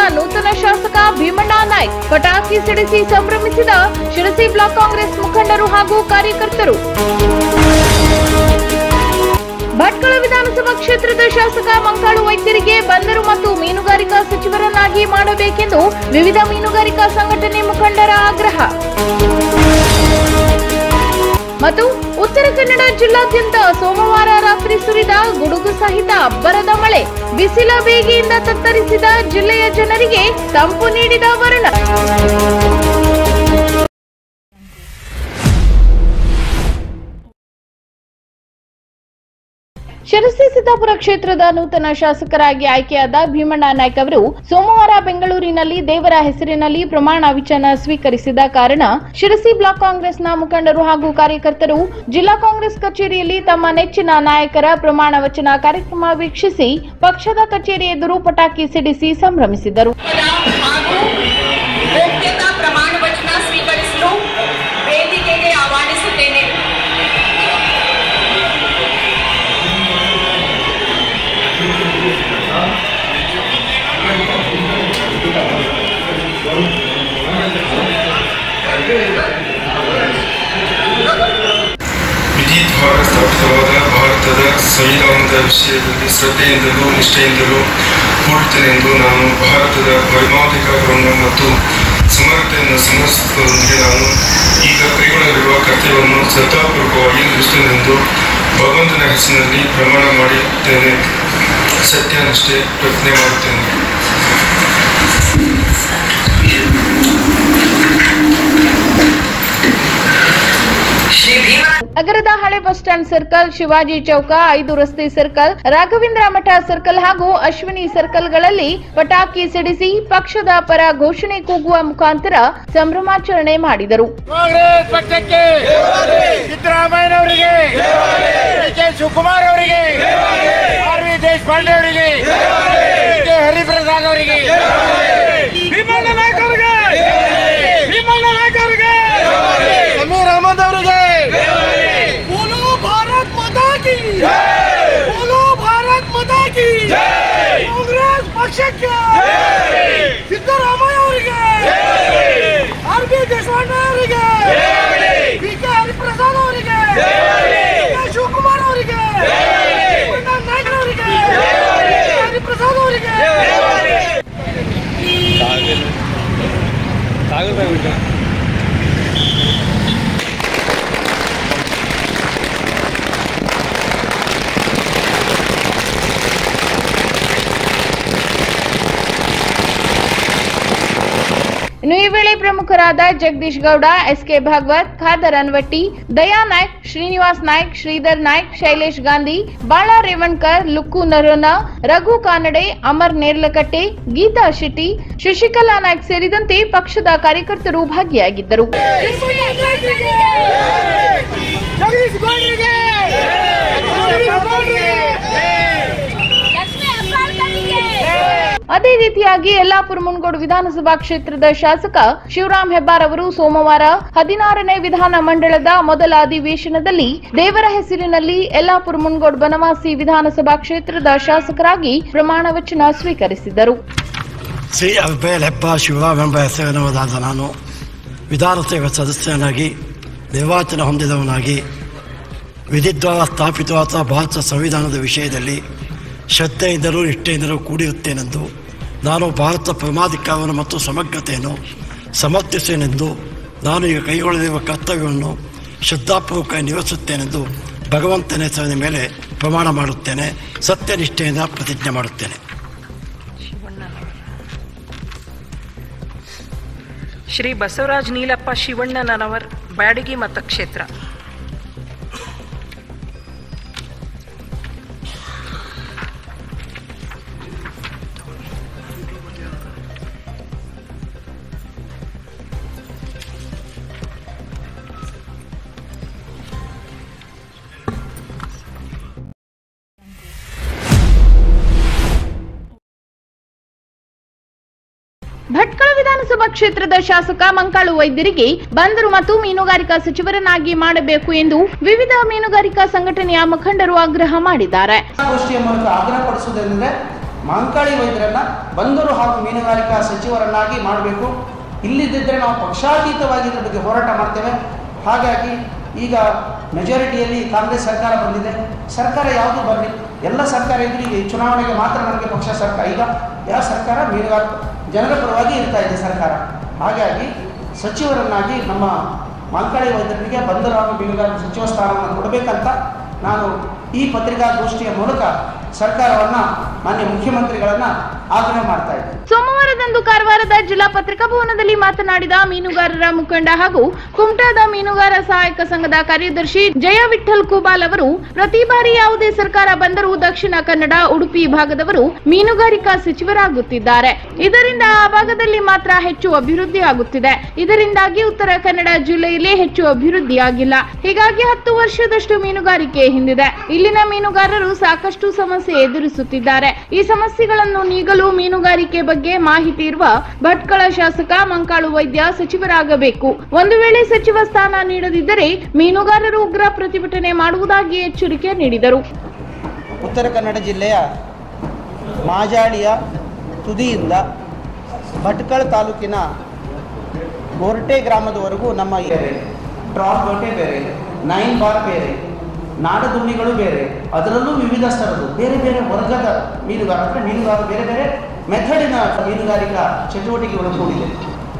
ನೂತನ ಶಾಸಕ ಭೀಮಣ್ಣ ನಾಯ್ಕ್ ಪಟಾಕಿ ಸಿಡಿಸಿ ಸಂಭ್ರಮಿಸಿದ ಶಿರಸಿ ಬ್ಲಾಕ್ ಕಾಂಗ್ರೆಸ್ ಮುಖಂಡರು ಹಾಗೂ ಕಾರ್ಯಕರ್ತರು ಭಟ್ಕಳ ವಿಧಾನಸಭಾ ಕ್ಷೇತ್ರದ ಶಾಸಕ ಮಂಕಾಳು ವೈದ್ಯರಿಗೆ ಬಂದರು ಮತ್ತು ಮೀನುಗಾರಿಕಾ ಸಚಿವರನ್ನಾಗಿ ಮಾಡಬೇಕೆಂದು ವಿವಿಧ ಮೀನುಗಾರಿಕಾ ಸಂಘಟನೆ ಮುಖಂಡರ ಆಗ್ರಹ ಮತ್ತು ಉತ್ತರ ಕನ್ನಡ ಜಿಲ್ಲಾದ್ಯಂತ ಸೋಮವಾರ ರಾತ್ರಿ ಸುರಿದ ಗುಡುಗು ಸಹಿತ ಅಬ್ಬರದ ಮಳೆ ಬಿಸಿಲ ಬೇಗೆಯಿಂದ ತತ್ತರಿಸಿದ ಜಿಲ್ಲೆಯ ಜನರಿಗೆ ತಂಪು ನೀಡಿದ ವರುಣ ಶಿರಸಿ ಸಿದ್ದಾಪುರ ಕ್ಷೇತ್ರದ ನೂತನ ಶಾಸಕರಾಗಿ ಆಯ್ಕೆಯಾದ ಭೀಮಣ್ಣ ನಾಯ್ಕ್ ಅವರು ಸೋಮವಾರ ಬೆಂಗಳೂರಿನಲ್ಲಿ ದೇವರ ಹೆಸರಿನಲ್ಲಿ ಪ್ರಮಾಣ ವಚನ ಸ್ವೀಕರಿಸಿದ ಕಾರಣ ಶಿರಸಿ ಬ್ಲಾಕ್ ಕಾಂಗ್ರೆಸ್ನ ಮುಖಂಡರು ಹಾಗೂ ಕಾರ್ಯಕರ್ತರು ಜಿಲ್ಲಾ ಕಾಂಗ್ರೆಸ್ ಕಚೇರಿಯಲ್ಲಿ ತಮ್ಮ ನೆಚ್ಚಿನ ನಾಯಕರ ಪ್ರಮಾಣ ವಚನ ಕಾರ್ಯಕ್ರಮ ವೀಕ್ಷಿಸಿ ಪಕ್ಷದ ಕಚೇರಿ ಎದುರು ಪಟಾಕಿ ಸಿಡಿಸಿ ಸಂಭ್ರಮಿಸಿದರು ಹಾಗೂ ಗೋಪ್ಯತಾ ಪ್ರಮಾಣ ವಚನ ಸ್ವೀಕರಿಸಲು ವೇದಿಕೆಗೆ ಆಹ್ವಾನಿಸುತ್ತೇನೆ ವಿಧಿದ್ವಾರ ಸ್ಥಾಪಿತವಾದ ಭಾರತದ ಸಂವಿಧಾನದ ವಿಷಯದಲ್ಲಿ ಶ್ರದ್ಧೆಯಿಂದಲೂ ನಿಷ್ಠೆಯಿಂದಲೂ ಕೂಡುತ್ತೇನೆಂದು ನಾನು ಭಾರತದ ಪರಮಾಧಿಕಾರವನ್ನು ಮತ್ತು ಸಮರ್ಥತೆಯನ್ನು ಸಮರ್ಪಿಸುವುದರೊಂದಿಗೆ ನಾನು ಈಗ ಕೈಗೊಳ್ಳಲಿರುವ ಕರ್ತವ್ಯವನ್ನು ಶ್ರದ್ಧಾಪೂರ್ವಕವಾಗಿ ನಿರ್ವಹಿಸುತ್ತೇನೆಂದು ಭಗವಂತನ ಹೆಸರಿನಲ್ಲಿ ಪ್ರಮಾಣ ಮಾಡಿದ್ದೇನೆ ಸತ್ಯನಿಷ್ಠೆ ಪ್ರತಿಜ್ಞೆ ಮಾಡುತ್ತೇನೆ ಶ್ರೀ ಭೀಮರ ನಗರದ ಹಳೆ ಬಸ್ ಸ್ಟ್ಯಾಂಡ್ ಸರ್ಕಲ್ ಶಿವಾಜಿ ಚೌಕ ಐದು ರಸ್ತೆ ಸರ್ಕಲ್ ರಾಘವೇಂದ್ರ ಮಠ ಸರ್ಕಲ್ ಹಾಗೂ ಅಶ್ವಿನಿ ಸರ್ಕಲ್ಗಳಲ್ಲಿ ಪಟಾಕಿ ಸಿಡಿಸಿ ಪಕ್ಷದ ಪರ ಘೋಷಣೆ ಕೂಗುವ ಮುಖಾಂತರ ಸಂಭ್ರಮಾಚರಣೆ ಮಾಡಿದರು ಕಾಂಗ್ರೆಸ್ ಪಕ್ಷಕ್ಕೆ ಸಿದ್ದರಾಮಯ್ಯನವರಿಗೆ ಡಿ ಕೆ ಶಿವಕುಮಾರ್ ಅವರಿಗೆ ಆರ್ ವಿ ದೇಶಪಾಂಡೆ ಅವರಿಗೆ ಕೆ ಹರಿಪ್ರಸಾದ್ ಅವರಿಗೆ ಭೀಮಣ್ಣ ನಾಯ್ಕ ಅವರಿಗೆ ಭೀಮಣ್ಣ ನಾಯ್ಕ ಅವರಿಗೆ ಸಮೀರ್ ಅಹಮದ್ ಅವರಿಗೆ ಬೋಲೋ ಭಾರತ್ ಮಾತಾ ಕಿ ಬೋಲೋ ಭಾರತ್ ಮಾತಾ ಕಿ ಕಾಂಗ್ರೆಸ್ ಪಕ್ಷಕ್ಕೆ ಸಿದ್ದರಾಮಯ್ಯ ಅವರಿಗೆ ಆರ್ ಬಿ ದೇಶಪಾಂಡೆ ಅವರಿಗೆ ಬಿ ಕೆ ಹರಿಪ್ರಸಾದ್ ಅವರಿಗೆ ಕೆ ಶಿವಕುಮಾರ್ ಅವರಿಗೆ ಭೀಮಣ್ಣ ನಾಯ್ಕ ಅವರಿಗೆ ಹರಿಪ್ರಸಾದ್ ಅವರಿಗೆ ಇನ್ನು ಈ ವೇಳೆ ಪ್ರಮುಖರಾದ Jagadish Gowda S K Bhagwat Khader Anvatti Daya Naik Srinivas Naik Shridhar Naik Shailesh Gandhi Bala Revankar Luke Noronha Raghu Kanade Amar Nerlakatte Geeta Shetty Shashikala Naik ಸೇರಿದಂತೆ ಪಕ್ಷದ ಕಾರ್ಯಕರ್ತರು ಭಾಗಿಯಾಗಿದ್ದರು ಜಗದೀಶ್ ಗೌಡ್ರಿಗೆ ಜಗದೀಶ್ ಗೌಡ್ರಿಗೆ ಅದೇ ರೀತಿಯಾಗಿ ಯಲ್ಲಾಪುರ ಮುನ್ಗೋಡು ವಿಧಾನಸಭಾ ಕ್ಷೇತ್ರದ ಶಾಸಕ ಶಿವರಾಮ್ ಹೆಬ್ಬಾರ್ ಅವರು ಸೋಮವಾರ ಹದಿನಾರನೇ ವಿಧಾನ ಮಂಡಳದ ಮೊದಲ ಅಧಿವೇಶನದಲ್ಲಿ ದೇವರ ಹೆಸರಿನಲ್ಲಿ ಯಲ್ಲಾಪುರ ಮುನ್ಗೋಡು ಬನವಾಸಿ ವಿಧಾನಸಭಾ ಕ್ಷೇತ್ರದ ಶಾಸಕರಾಗಿ ಪ್ರಮಾಣ ವಚನ ಸ್ವೀಕರಿಸಿದರು ಶ್ರೀ ಅಲ್ಬೇಲ್ ಹೆಬ್ಬ ಶಿವರಾಮ್ ಎಂಬ ಹೆಸರಿನವರಾದ ನಾನು ವಿಧಾನಸಭೆ ಸದಸ್ಯನಾಗಿ ನಿರ್ವಾಚನ ಹೊಂದಿದವನಾಗಿ ವಿಧಿದ್ವಾರ ಸ್ಥಾಪಿತವಾದ ಭಾರತ ಸಂವಿಧಾನದ ವಿಷಯದಲ್ಲಿ ಶ್ರದ್ಧೆಯಿಂದಲೂ ನಿಷ್ಠೆಯಿಂದಲೂ ಕೂಡಿರುತ್ತೇನೆಂದು ನಾನು ಭಾರತ ಪರಮಾಧಿಕಾರವನ್ನು ಮತ್ತು ಸಮಗ್ರತೆಯನ್ನು ಸಮರ್ಥಿಸುತ್ತೇನೆಂದು ನಾನು ಈಗ ಕೈಗೊಳ್ಳಲಿರುವ ಕರ್ತವ್ಯವನ್ನು ಶ್ರದ್ಧಾಪೂರ್ವಕ ನಿರ್ವಹಿಸುತ್ತೇನೆಂದು ಭಗವಂತನ ಹೆಸರಿನ ಮೇಲೆ ಪ್ರಮಾಣ ಮಾಡುತ್ತೇನೆ ಸತ್ಯನಿಷ್ಠೆಯಿಂದ ಪ್ರತಿಜ್ಞೆ ಮಾಡುತ್ತೇನೆ ಶ್ರೀ ಬಸವರಾಜ್ ನೀಲಪ್ಪ ಶಿವಣ್ಣನವರ್ ಬ್ಯಾಡಗಿ ಮತಕ್ಷೇತ್ರ ಭಟ್ಕಳ ವಿಧಾನಸಭಾ ಕ್ಷೇತ್ರದ ಶಾಸಕ ಮಂಕಾಳು ವೈದ್ಯರಿಗೆ ಬಂದರು ಮತ್ತು ಮೀನುಗಾರಿಕಾ ಸಚಿವರನ್ನಾಗಿ ಮಾಡಬೇಕು ಎಂದು ವಿವಿಧ ಮೀನುಗಾರಿಕಾ ಸಂಘಟನೆಯ ಮುಖಂಡರು ಆಗ್ರಹ ಮಾಡಿದ್ದಾರೆ ಗೋಷ್ಠಿಯ ಮೂಲಕ ಆಗ್ರಹಪಡಿಸುವುದೆಂದರೆ ಮಾಂಕಾಳಿ ವೈದ್ಯರನ್ನ ಬಂದರು ಹಾಗೂ ಮೀನುಗಾರಿಕಾ ಸಚಿವರನ್ನಾಗಿ ಮಾಡಬೇಕು ಇಲ್ಲಿದ್ದಿದ್ದರೆ ನಾವು ಪಕ್ಷಾತೀತವಾಗಿ ಇದ್ರ ಬಗ್ಗೆ ಹೋರಾಟ ಮಾಡ್ತೇವೆ ಹಾಗಾಗಿ ಈಗ ಮೆಜಾರಿಟಿಯಲ್ಲಿ ಕಾಂಗ್ರೆಸ್ ಸರ್ಕಾರ ಬಂದಿದೆ ಸರ್ಕಾರ ಯಾವುದು ಬರಲಿ ಎಲ್ಲ ಸರ್ಕಾರ ಇದ್ರೆ ಈಗ ಈ ಚುನಾವಣೆಗೆ ಮಾತ್ರ ನಮಗೆ ಪಕ್ಷ ಸರ್ಕಾರ ಈಗ ಯಾವ ಸರ್ಕಾರ ಮೀನುಗಾರ ಜನರ ಪರವಾಗಿ ಇರ್ತಾ ಇದೆ ಸರ್ಕಾರ ಹಾಗಾಗಿ ಸಚಿವರನ್ನಾಗಿ ನಮ್ಮ ಮಾಂಕಾಳಿ ವೈದ್ಯರಿಗೆ ಬಂದರು ಹಾಗೂ ಮೀನುಗಾರಿಕೆ ಸಚಿವ ಸ್ಥಾನವನ್ನು ಕೊಡಬೇಕಂತ ನಾನು ಈ ಪತ್ರಿಕಾಗೋಷ್ಠಿಯ ಮೂಲಕ ಸರ್ಕಾರವನ್ನು ಮಾನ್ಯ ಮುಖ್ಯಮಂತ್ರಿಗಳನ್ನು ಆಗ್ರಹ ಮಾಡ್ತಾ ಇದ್ದೇನೆ ಸೋಮವಾರದಂದು ಕಾರವಾರದ ಜಿಲ್ಲಾ ಪತ್ರಿಕಾ ಭವನದಲ್ಲಿ ಮಾತನಾಡಿದ ಮೀನುಗಾರರ ಮುಖಂಡ ಹಾಗೂ ಕುಮಟಾದ ಮೀನುಗಾರ ಸಹಾಯಕ ಸಂಘದ ಕಾರ್ಯದರ್ಶಿ ಜಯ ವಿಠಲ್ ಕುಬಾಲ್ ಅವರು ಪ್ರತಿ ಬಾರಿ ಯಾವುದೇ ಸರ್ಕಾರ ಬಂದರೂ ದಕ್ಷಿಣ ಕನ್ನಡ ಉಡುಪಿ ಭಾಗದವರು ಮೀನುಗಾರಿಕಾ ಸಚಿವರಾಗುತ್ತಿದ್ದಾರೆ ಇದರಿಂದ ಆ ಭಾಗದಲ್ಲಿ ಮಾತ್ರ ಹೆಚ್ಚು ಅಭಿವೃದ್ಧಿ ಆಗುತ್ತಿದೆ ಇದರಿಂದಾಗಿ ಉತ್ತರ ಕನ್ನಡ ಜಿಲ್ಲೆಯಲ್ಲಿ ಹೆಚ್ಚು ಅಭಿವೃದ್ಧಿಯಾಗಿಲ್ಲ ಹೀಗಾಗಿ ಹತ್ತು ವರ್ಷದಷ್ಟು ಮೀನುಗಾರಿಕೆ ಹಿಂದಿದೆ ಇಲ್ಲಿನ ಮೀನುಗಾರರು ಸಾಕಷ್ಟು ಸಮಸ್ಯೆ ಎದುರಿಸುತ್ತಿದ್ದಾರೆ ಈ ಸಮಸ್ಯೆಗಳನ್ನು ನೀಗಲು ಮೀನುಗಾರಿಕೆ ಬಗ್ಗೆ ಮಾಹಿತಿ ಇರುವ ಭಟ್ಕಳ ಶಾಸಕ ಮಂಕಾಳು ವೈದ್ಯ ಸಚಿವರಾಗಬೇಕು ಒಂದು ವೇಳೆ ಸಚಿವ ಸ್ಥಾನ ನೀಡದಿದ್ದರೆ ಮೀನುಗಾರರು ಉಗ್ರ ಪ್ರತಿಭಟನೆ ಮಾಡುವುದಾಗಿ ಎಚ್ಚರಿಕೆ ನೀಡಿದರು ಉತ್ತರ ಕನ್ನಡ ಜಿಲ್ಲೆಯ ಮಾಜಾಳಿಯ ತುದಿಯಿಂದ ಭಟ್ಕಳ ತಾಲೂಕಿನ ಗೊರಟೆ ಗ್ರಾಮದವರೆಗೂ ನಮ್ಮ ಬೇರೆ ಟ್ರಾಲ್ ಗೊರಟೆ ಬೇರೆ ನೈನ್ ಬಾರ್ ಬೇರೆ ನಾಡದುಣ್ಣಿಗಳು ಬೇರೆ ಅದರಲ್ಲೂ ವಿವಿಧ ಸ್ತರದ್ದು ಬೇರೆ ಬೇರೆ ವರ್ಗದ ಮೀನುಗಾರ ಅಂದರೆ ಮೀನುಗಾರ ಬೇರೆ ಬೇರೆ ಮೆಥಡಿನ ಮೀನುಗಾರಿಕಾ ಚಟುವಟಿಕೆಗಳು ಕೂಡಿದೆ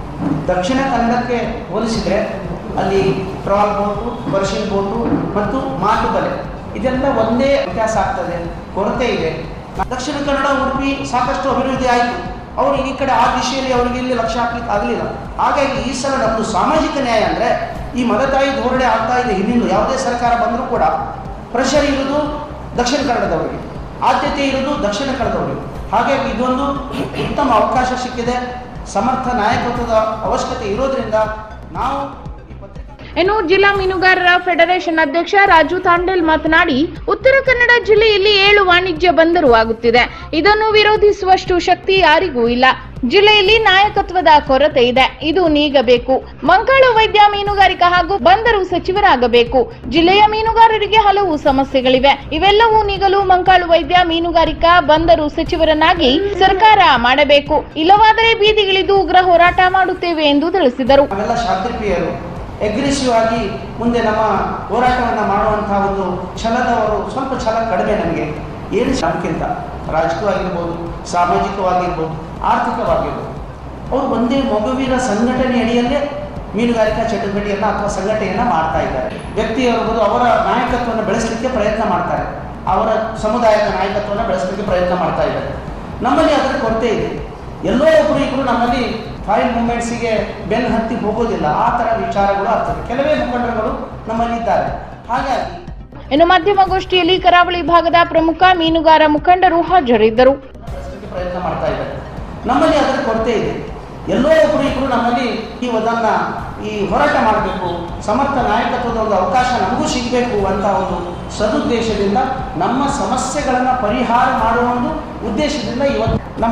ದಕ್ಷಿಣ ಕನ್ನಡಕ್ಕೆ ಹೋಲಿಸಿದರೆ ಅಲ್ಲಿ ಟ್ರಾಲ್ ಬೋಟು ಬರ್ಷಿನ್ ಬೋಟು ಮತ್ತು ಮಾಟು ಬಲೆ ಇದೆಲ್ಲ ಒಂದೇ ವ್ಯತ್ಯಾಸ ಆಗ್ತದೆ ಕೊರತೆ ಇದೆ ದಕ್ಷಿಣ ಕನ್ನಡ ಉಡುಪಿ ಸಾಕಷ್ಟು ಅಭಿವೃದ್ಧಿ ಆಯಿತು ಅವರು ಈ ಕಡೆ ಆ ದಿಶೆಯಲ್ಲಿ ಅವರಿಗೆ ಇಲ್ಲಿ ಲಕ್ಷ್ಯ ಹಾಕ್ಲಿಕ್ಕೆ ಆಗಲಿಲ್ಲ ಹಾಗಾಗಿ ಈ ಸಲ ನಮ್ಮದು ಸಾಮಾಜಿಕ ನ್ಯಾಯ ಅಂದರೆ ಈ ಮಲತಾಯಿ ಧೋರಣೆ ಆಗ್ತಾ ಇದೆ ಹಿಂದಿಂದು ಯಾವುದೇ ಸರ್ಕಾರ ಬಂದರೂ ಕೂಡ ಪ್ರೆಷರ್ ಇರೋದು ದಕ್ಷಿಣ ಕನ್ನಡದವರಿಗೆ ಆದ್ಯತೆ ಇರೋದು ದಕ್ಷಿಣ ಕನ್ನಡದವರಿಗೆ ಹಾಗಾಗಿ ಇದೊಂದು ಉತ್ತಮ ಅವಕಾಶ ಸಿಕ್ಕಿದೆ ಸಮರ್ಥ ನಾಯಕತ್ವದ ಅವಶ್ಯಕತೆ ಇರೋದ್ರಿಂದ ನಾವು ಈ ಪತ್ರಿಕಾ ಇನ್ನು ಜಿಲ್ಲಾ ಮೀನುಗಾರರ ಫೆಡರೇಷನ್ ಅಧ್ಯಕ್ಷ ರಾಜು ತಾಂಡೇಲ್ ಮಾತನಾಡಿ ಉತ್ತರ ಕನ್ನಡ ಜಿಲ್ಲೆಯಲ್ಲಿ ಏಳು ವಾಣಿಜ್ಯ ಬಂದರು ಆಗುತ್ತಿದೆ ಇದನ್ನು ವಿರೋಧಿಸುವಷ್ಟು ಶಕ್ತಿ ಯಾರಿಗೂ ಇಲ್ಲ ಜಿಲ್ಲೆಯಲ್ಲಿ ನಾಯಕತ್ವದ ಕೊರತೆ ಇದೆ ಇದು ನೀಗಬೇಕು ಮಂಕಾಳು ವೈದ್ಯ ಮೀನುಗಾರಿಕಾ ಹಾಗೂ ಬಂದರು ಸಚಿವರಾಗಬೇಕು ಜಿಲ್ಲೆಯ ಮೀನುಗಾರರಿಗೆ ಹಲವು ಸಮಸ್ಯೆಗಳಿವೆ ಇವೆಲ್ಲವೂ ನೀಗಲು ಮಂಕಾಳು ವೈದ್ಯ ಮೀನುಗಾರಿಕಾ ಬಂದರು ಸಚಿವರನ್ನಾಗಿ ಸರ್ಕಾರ ಮಾಡಬೇಕು ಇಲ್ಲವಾದರೆ ಬೀದಿಗಿಳಿದು ಉಗ್ರ ಹೋರಾಟ ಮಾಡುತ್ತೇವೆ ಎಂದು ತಿಳಿಸಿದರು ನಾವೆಲ್ಲ ಶಾಂತಿಪ್ರಿಯರು ಎಗ್ರೆಸಿವ್ ಆಗಿ ಮುಂದೆ ನಮ್ಮ ಹೋರಾಟವನ್ನು ಮಾಡುವಂತಹ ಒಂದು ಛಲದವರು ಸ್ವಲ್ಪ ಛಲ ಕಡಿಮೆ ನಮಗೆ ಏನು ನಮಗಿಂತ ರಾಜಕೀಯವಾಗಿರ್ಬೋದು ಸಾಮಾಜಿಕವಾಗಿರ್ಬೋದು ಆರ್ಥಿಕವಾಗಿರ್ಬೋದು ಅವರು ಒಂದೇ ಮಗುವಿನ ಸಂಘಟನೆ ಅಡಿಯಲ್ಲೇ ಮೀನುಗಾರಿಕಾ ಚಟುವಟಿಕೆಯನ್ನು ಅಥವಾ ಸಂಘಟನೆಯನ್ನು ಮಾಡ್ತಾ ಇದ್ದಾರೆ ವ್ಯಕ್ತಿಯವರು ಅವರ ನಾಯಕತ್ವವನ್ನು ಬೆಳೆಸಲಿಕ್ಕೆ ಪ್ರಯತ್ನ ಮಾಡ್ತಾರೆ ಅವರ ಸಮುದಾಯದ ನಾಯಕತ್ವವನ್ನು ಬೆಳೆಸಲಿಕ್ಕೆ ಪ್ರಯತ್ನ ಮಾಡ್ತಾ ಇದ್ದಾರೆ ನಮ್ಮಲ್ಲಿ ಅದರ ಕೊರತೆ ಇದೆ ಎಲ್ಲೋ ಒಬ್ಬರು ಇಬ್ಬರು ನಮ್ಮಲ್ಲಿ ಫಾರಿನ್ ಮೂಮೆಂಟ್ಸಿಗೆ ಬೆನ್ನು ಹತ್ತಿ ಹೋಗೋದಿಲ್ಲ ಆ ಥರ ವಿಚಾರಗಳು ಆಗ್ತದೆ ಕೆಲವೇ ಮುಖಂಡರುಗಳು ನಮ್ಮಲ್ಲಿ ಇದ್ದಾರೆ ಹಾಗಾಗಿ ಇನ್ನು ಮಾಧ್ಯಮಗೋಷ್ಠಿಯಲ್ಲಿ ಕರಾವಳಿ ಭಾಗದ ಪ್ರಮುಖ ಮೀನುಗಾರ ಮುಖಂಡರು ಹಾಜರಿದ್ದರು ಬೆಳೆಸಲಿಕ್ಕೆ ಪ್ರಯತ್ನ ಮಾಡ್ತಾ ಇದ್ದಾರೆ ನಮ್ಮಲ್ಲಿ ಅದರ ಕೊರತೆ ಇದೆ ಎಲ್ಲೋ ಒಬ್ಬರು ಇಬ್ಬರು ನಮ್ಮಲ್ಲಿ ಈ ಅದನ್ನು ಈ ಹೋರಾಟ ಮಾಡಬೇಕು ಸಮರ್ಥ ನಾಯಕತ್ವದ ಒಂದು ಅವಕಾಶ ನಮಗೂ ಸಿಗಬೇಕು ಅಂತ ಒಂದು ಸದುದ್ದೇಶದಿಂದ ನಮ್ಮ ಸಮಸ್ಯೆಗಳನ್ನು ಪರಿಹಾರ ಮಾಡುವ ಒಂದು ಉದ್ದೇಶದಿಂದ ಇವತ್ತು ನಮ್ಮ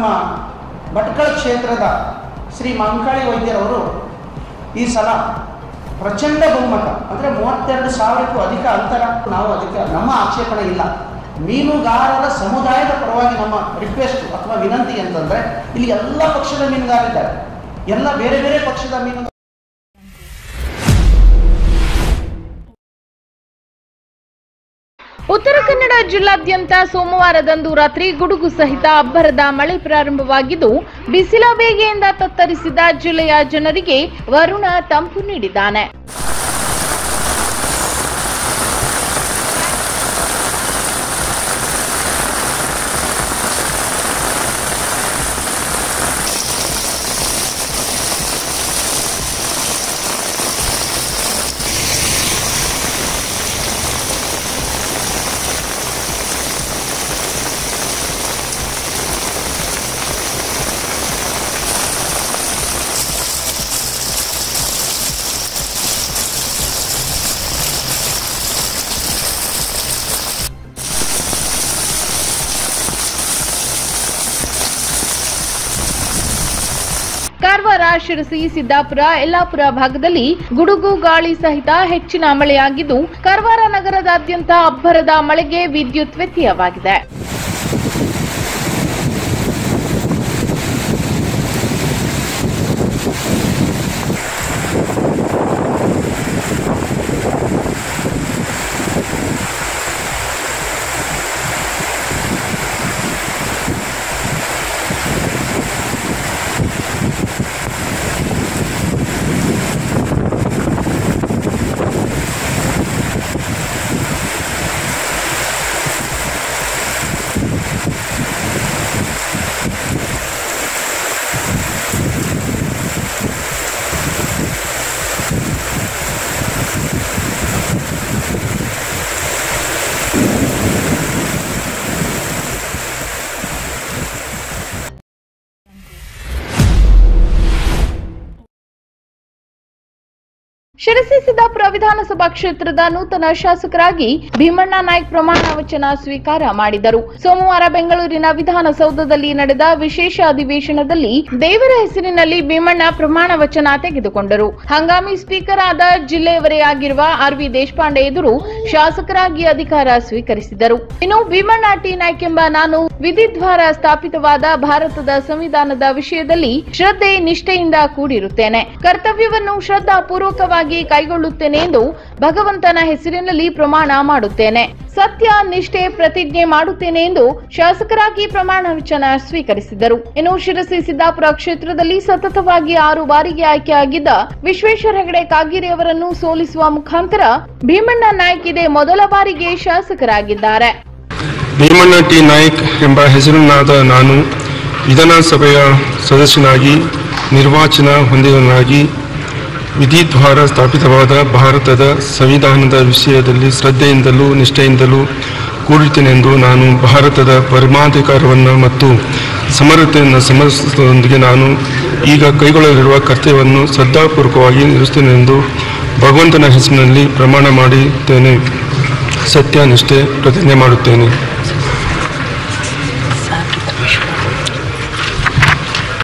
ಭಟ್ಕಳ ಕ್ಷೇತ್ರದ ಶ್ರೀ ಮಂಕಾಳಿ ವೈದ್ಯರವರು ಈ ಸಲ ಪ್ರಚಂಡ ಬಹುಮತ ಅಂದರೆ ಮೂವತ್ತೆರಡು ಸಾವಿರಕ್ಕೂ ಅಧಿಕ ಅಂತರ ನಾವು ಅದಕ್ಕೆ ನಮ್ಮ ಆಕ್ಷೇಪಣೆ ಇಲ್ಲ ಮೀನುಗಾರರ ಸಮುದಾಯದ ಪರವಾಗಿ ನಮ್ಮ ರಿಕ್ವೆಸ್ಟ್ ಅಥವಾ ವಿನಂತಿ ಅಂತಂದರೆ ಇಲ್ಲಿ ಎಲ್ಲ ಪಕ್ಷದ ಮೀನುಗಾರರಿದ್ದಾರೆ ಎಲ್ಲ ಬೇರೆ ಬೇರೆ ಪಕ್ಷದ ಮೀನುಗಾರ ಉತ್ತರ ಕನ್ನಡ ಜಿಲ್ಲಾದ್ಯಂತ ಸೋಮವಾರದಂದು ರಾತ್ರಿ ಗುಡುಗು ಸಹಿತ ಅಬ್ಬರದ ಮಳೆ ಪ್ರಾರಂಭವಾಗಿದ್ದು ಬಿಸಿಲ ಬೇಗೆಯಿಂದ ತತ್ತರಿಸಿದ ಜಿಲ್ಲೆಯ ಜನರಿಗೆ ವರುಣ ತಂಪು ನೀಡಿದ್ದಾನೆ ಕಾರವಾರ ಶಿರಸಿ ಸಿದ್ದಾಪುರ ಯಲ್ಲಾಪುರ ಭಾಗದಲ್ಲಿ ಗುಡುಗು ಗಾಳಿ ಸಹಿತ ಹೆಚ್ಚಿನ ಮಳೆಯಾಗಿದ್ದು ಕಾರವಾರ ನಗರದಾದ್ಯಂತ ಅಬ್ಬರದ ಮಳೆಗೆ ವಿದ್ಯುತ್ ವ್ಯತ್ಯಯವಾಗಿದೆ ಶಿರಸಿ ಸಿದ್ದಾಪುರ ವಿಧಾನಸಭಾ ಕ್ಷೇತ್ರದ ನೂತನ ಶಾಸಕರಾಗಿ ಭೀಮಣ್ಣ ನಾಯ್ಕ್ ಪ್ರಮಾಣ ವಚನ ಸ್ವೀಕಾರ ಮಾಡಿದರು ಸೋಮವಾರ ಬೆಂಗಳೂರಿನ ವಿಧಾನಸೌಧದಲ್ಲಿ ನಡೆದ ವಿಶೇಷ ಅಧಿವೇಶನದಲ್ಲಿ ದೇವರ ಹೆಸರಿನಲ್ಲಿ ಭೀಮಣ್ಣ ಪ್ರಮಾಣ ವಚನ ತೆಗೆದುಕೊಂಡರು ಹಂಗಾಮಿ ಸ್ಪೀಕರ್ ಆದ ಜಿಲ್ಲೆಯವರೇ ಆಗಿರುವ ಆರ್ ವಿ ದೇಶಪಾಂಡೆ ಎದುರು ಶಾಸಕರಾಗಿ ಅಧಿಕಾರ ಸ್ವೀಕರಿಸಿದರು ಇನ್ನು ಭೀಮಣ್ಣ ಟಿ ನಾಯ್ಕ್ ಎಂಬ ನಾನು ವಿಧಿದ್ವಾರ ಸ್ಥಾಪಿತವಾದ ಭಾರತದ ಸಂವಿಧಾನದ ವಿಷಯದಲ್ಲಿ ಶ್ರದ್ಧೆ ನಿಷ್ಠೆಯಿಂದ ಕೂಡಿರುತ್ತೇನೆ ಕರ್ತವ್ಯವನ್ನು ಶ್ರದ್ಧಾಪೂರ್ವಕವಾಗಿ ಕೈಗೊಳ್ಳುತ್ತೇನೆ ಎಂದು ಭಗವಂತನ ಹೆಸರಿನಲ್ಲಿ ಪ್ರಮಾಣ ಮಾಡುತ್ತೇನೆ ಸತ್ಯ ನಿಷ್ಠೆ ಪ್ರತಿಜ್ಞೆ ಮಾಡುತ್ತೇನೆ ಎಂದು ಶಾಸಕರಾಗಿ ಪ್ರಮಾಣ ವಚನ ಸ್ವೀಕರಿಸಿದರು ಇನ್ನು ಶಿರಸಿ ಸಿದ್ದಾಪುರ ಕ್ಷೇತ್ರದಲ್ಲಿ ಸತತವಾಗಿ ಆರು ಬಾರಿಗೆ ಆಯ್ಕೆಯಾಗಿದ್ದ ವಿಶ್ವೇಶ್ವರ ಹೆಗಡೆ ಕಾಗೇರಿ ಅವರನ್ನು ಸೋಲಿಸುವ ಮುಖಾಂತರ ಭೀಮಣ್ಣ ನಾಯ್ಕ್ ಇದೇ ಮೊದಲ ಬಾರಿಗೆ ಶಾಸಕರಾಗಿದ್ದಾರೆ ಭೀಮಣ್ಣ ಟಿ ನಾಯ್ಕ್ ಎಂಬ ಹೆಸರನ್ನಾದ ನಾನು ವಿಧಾನಸಭೆಯ ಸದಸ್ಯನಾಗಿ ನಿರ್ವಾಚನ ಹೊಂದಿದವನಾಗಿ ವಿಧಿದ್ವಾರ ಸ್ಥಾಪಿತವಾದ ಭಾರತದ ಸಂವಿಧಾನದ ವಿಷಯದಲ್ಲಿ ಶ್ರದ್ಧೆಯಿಂದಲೂ ನಿಷ್ಠೆಯಿಂದಲೂ ಕೂಡಿರುತ್ತೇನೆಂದು ನಾನು ಭಾರತದ ಪರಮಾಧಿಕಾರವನ್ನು ಮತ್ತು ಸಮರ್ಥತೆಯನ್ನು ಸಮರ್ಥದೊಂದಿಗೆ ನಾನು ಈಗ ಕೈಗೊಳ್ಳಲಿರುವ ಕರ್ತವ್ಯವನ್ನು ಶ್ರದ್ಧಾಪೂರ್ವಕವಾಗಿ ನಿರ್ವಹಿಸುತ್ತೇನೆಂದು ಭಗವಂತನ ಹೆಸರಿನಲ್ಲಿ ಪ್ರಮಾಣ ಮಾಡಿದ್ದೇನೆ ಸತ್ಯ ನಿಷ್ಠೆ ಪ್ರತಿಜ್ಞೆ ಮಾಡುತ್ತೇನೆ